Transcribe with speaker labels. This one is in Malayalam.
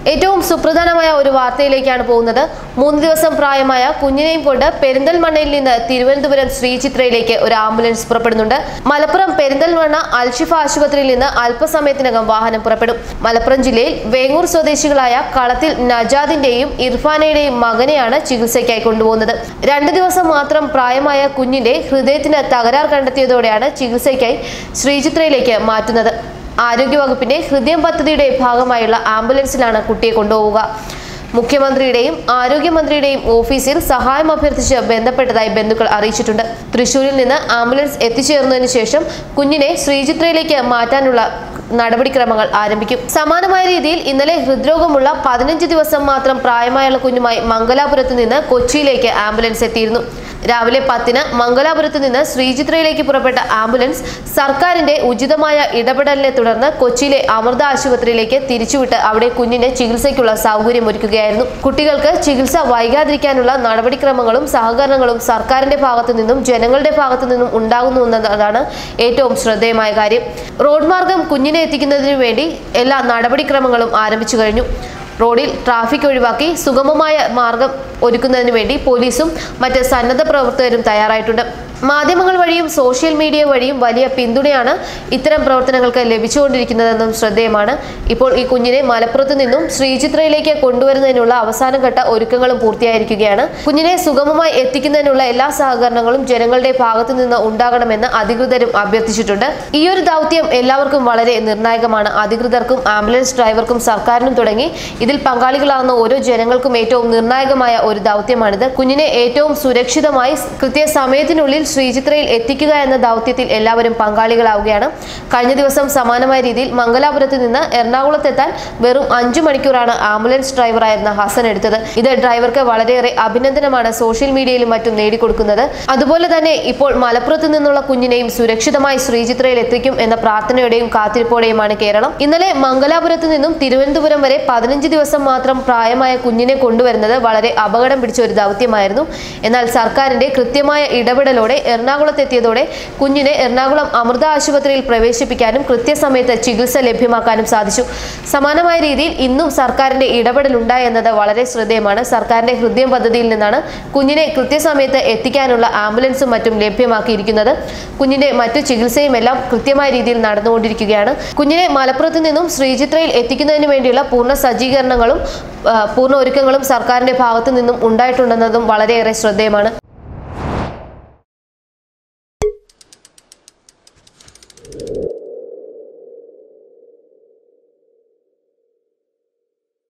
Speaker 1: ഏറ്റവും സുപ്രധാനമായ ഒരു വാർത്തയിലേക്കാണ് പോകുന്നത് മൂന്ന് ദിവസം പ്രായമായ കുഞ്ഞിനെയും കൊണ്ട് പെരിന്തൽമണ്ണയിൽ നിന്ന് തിരുവനന്തപുരം ശ്രീചിത്രയിലേക്ക് ഒരു ആംബുലൻസ് പുറപ്പെടുന്നുണ്ട് മലപ്പുറം പെരിന്തൽമണ്ണ അൽഷിഫ ആശുപത്രിയിൽ നിന്ന് അല്പസമയത്തിനകം വാഹനം പുറപ്പെടും മലപ്പുറം ജില്ലയിൽ വേങ്ങൂർ സ്വദേശികളായ കളത്തിൽ നജാദിന്റെയും ഇർഫാനയുടെയും മകനെയാണ് ചികിത്സയ്ക്കായി കൊണ്ടുപോകുന്നത് രണ്ടു ദിവസം മാത്രം പ്രായമായ കുഞ്ഞിന്റെ ഹൃദയത്തിന് തകരാർ കണ്ടെത്തിയതോടെയാണ് ചികിത്സയ്ക്കായി ശ്രീചിത്രയിലേക്ക് മാറ്റുന്നത് ആരോഗ്യവകുപ്പിന്റെ ഹൃദയം പദ്ധതിയുടെ ഭാഗമായുള്ള ആംബുലൻസിലാണ് കുട്ടിയെ കൊണ്ടുപോവുക മുഖ്യമന്ത്രിയുടെയും ആരോഗ്യമന്ത്രിയുടെയും ഓഫീസിൽ സഹായം അഭ്യർത്ഥിച്ച് ബന്ധപ്പെട്ടതായി ബന്ധുക്കൾ അറിയിച്ചിട്ടുണ്ട് തൃശൂരിൽ നിന്ന് ആംബുലൻസ് എത്തിച്ചേർന്നതിനു ശേഷം കുഞ്ഞിനെ ശ്രീചിത്രയിലേക്ക് മാറ്റാനുള്ള നടപടിക്രമങ്ങൾ ആരംഭിക്കും സമാനമായ രീതിയിൽ ഇന്നലെ ഹൃദ്രോഗമുള്ള പതിനഞ്ച് ദിവസം മാത്രം പ്രായമായുള്ള കുഞ്ഞുമായി മംഗലാപുരത്ത് നിന്ന് കൊച്ചിയിലേക്ക് ആംബുലൻസ് എത്തിയിരുന്നു രാവിലെ പത്തിന് മംഗലാപുരത്ത് നിന്ന് ശ്രീചിത്രയിലേക്ക് പുറപ്പെട്ട ആംബുലൻസ് സർക്കാരിന്റെ ഉചിതമായ ഇടപെടലിനെ തുടർന്ന് കൊച്ചിയിലെ അമൃത ആശുപത്രിയിലേക്ക് തിരിച്ചുവിട്ട് അവിടെ കുഞ്ഞിന് ചികിത്സയ്ക്കുള്ള സൗകര്യം ഒരുക്കുകയായിരുന്നു കുട്ടികൾക്ക് ചികിത്സ വൈകാതിരിക്കാനുള്ള നടപടിക്രമങ്ങളും സഹകരണങ്ങളും സർക്കാരിന്റെ ഭാഗത്തു നിന്നും ജനങ്ങളുടെ ഭാഗത്തു നിന്നും ഉണ്ടാകുന്നു എന്നതാണ് ഏറ്റവും ശ്രദ്ധേയമായ കാര്യം റോഡ് മാർഗം കുഞ്ഞിനെ എത്തിക്കുന്നതിനു വേണ്ടി എല്ലാ നടപടിക്രമങ്ങളും ആരംഭിച്ചു കഴിഞ്ഞു റോഡിൽ ട്രാഫിക് ഒഴിവാക്കി സുഗമമായ മാർഗം ഒരുക്കുന്നതിന് വേണ്ടി പോലീസും മറ്റ് സന്നദ്ധ പ്രവർത്തകരും തയ്യാറായിട്ടുണ്ട് മാധ്യമങ്ങൾ വഴിയും സോഷ്യൽ മീഡിയ വഴിയും വലിയ പിന്തുണയാണ് ഇത്തരം പ്രവർത്തനങ്ങൾക്ക് ലഭിച്ചുകൊണ്ടിരിക്കുന്നതെന്നും ശ്രദ്ധേയമാണ് ഇപ്പോൾ ഈ കുഞ്ഞിനെ മലപ്പുറത്ത് നിന്നും ശ്രീചിത്രയിലേക്ക് കൊണ്ടുവരുന്നതിനുള്ള അവസാനഘട്ട ഒരുക്കങ്ങളും പൂർത്തിയായിരിക്കുകയാണ് കുഞ്ഞിനെ സുഗമമായി എത്തിക്കുന്നതിനുള്ള എല്ലാ സഹകരണങ്ങളും ജനങ്ങളുടെ ഭാഗത്തു നിന്ന് ഉണ്ടാകണമെന്ന് അധികൃതരും അഭ്യർത്ഥിച്ചിട്ടുണ്ട് ഈ ഒരു ദൗത്യം എല്ലാവർക്കും വളരെ നിർണായകമാണ് അധികൃതർക്കും ആംബുലൻസ് ഡ്രൈവർക്കും സർക്കാരിനും തുടങ്ങി ഇതിൽ പങ്കാളികളാകുന്ന ഓരോ ജനങ്ങൾക്കും ഏറ്റവും നിർണായകമായ ഒരു ദൗത്യമാണിത് കുഞ്ഞിനെ ഏറ്റവും സുരക്ഷിതമായി കൃത്യസമയത്തിനുള്ളിൽ ശ്രീചിത്രയിൽ എത്തിക്കുക എന്ന ദൗത്യത്തിൽ എല്ലാവരും പങ്കാളികളാവുകയാണ് കഴിഞ്ഞ ദിവസം സമാനമായ രീതിയിൽ മംഗലാപുരത്ത് നിന്ന് എറണാകുളത്തെത്താൻ വെറും അഞ്ചു മണിക്കൂറാണ് ആംബുലൻസ് ഡ്രൈവറായിരുന്ന ഹസൻ എടുത്തത് ഇത് ഡ്രൈവർക്ക് വളരെയേറെ അഭിനന്ദനമാണ് സോഷ്യൽ മീഡിയയിലും മറ്റും നേടിക്കൊടുക്കുന്നത് അതുപോലെ തന്നെ ഇപ്പോൾ മലപ്പുറത്ത് നിന്നുള്ള കുഞ്ഞിനെയും സുരക്ഷിതമായി ശ്രീചിത്രയിൽ എത്തിക്കും എന്ന പ്രാർത്ഥനയോടെയും കാത്തിരിപ്പോടെയുമാണ് കേരളം ഇന്നലെ മംഗലാപുരത്ത് നിന്നും തിരുവനന്തപുരം വരെ പതിനഞ്ച് ദിവസം മാത്രം പ്രായമായ കുഞ്ഞിനെ കൊണ്ടുവരുന്നത് വളരെ അപകടം പിടിച്ച ഒരു ദൗത്യമായിരുന്നു എന്നാൽ സർക്കാരിന്റെ കൃത്യമായ ഇടപെടലോടെ എറണാകുളത്തെത്തിയതോടെ കുഞ്ഞിനെ എറണാകുളം അമൃത ആശുപത്രിയിൽ പ്രവേശിപ്പിക്കാനും കൃത്യസമയത്ത് ചികിത്സ ലഭ്യമാക്കാനും സാധിച്ചു സമാനമായ രീതിയിൽ ഇന്നും സർക്കാരിന്റെ ഇടപെടലുണ്ടായി എന്നത് വളരെ ശ്രദ്ധേയമാണ് സർക്കാരിന്റെ ഹൃദയം പദ്ധതിയിൽ നിന്നാണ് കുഞ്ഞിനെ കൃത്യസമയത്ത് എത്തിക്കാനുള്ള ആംബുലൻസും മറ്റും ലഭ്യമാക്കിയിരിക്കുന്നത് കുഞ്ഞിന്റെ മറ്റു ചികിത്സയും എല്ലാം കൃത്യമായ രീതിയിൽ നടന്നുകൊണ്ടിരിക്കുകയാണ് കുഞ്ഞിനെ മലപ്പുറത്ത് നിന്നും ശ്രീചിത്രയിൽ എത്തിക്കുന്നതിന് വേണ്ടിയുള്ള പൂർണ്ണ സജ്ജീകരണങ്ങളും ആ, പൂർണ്ണ ഒരുക്കങ്ങളും സർക്കാരിന്റെ ഭാഗത്തു നിന്നും ഉണ്ടായിട്ടുണ്ടെന്നതും വളരെയേറെ ശ്രദ്ധേയമാണ്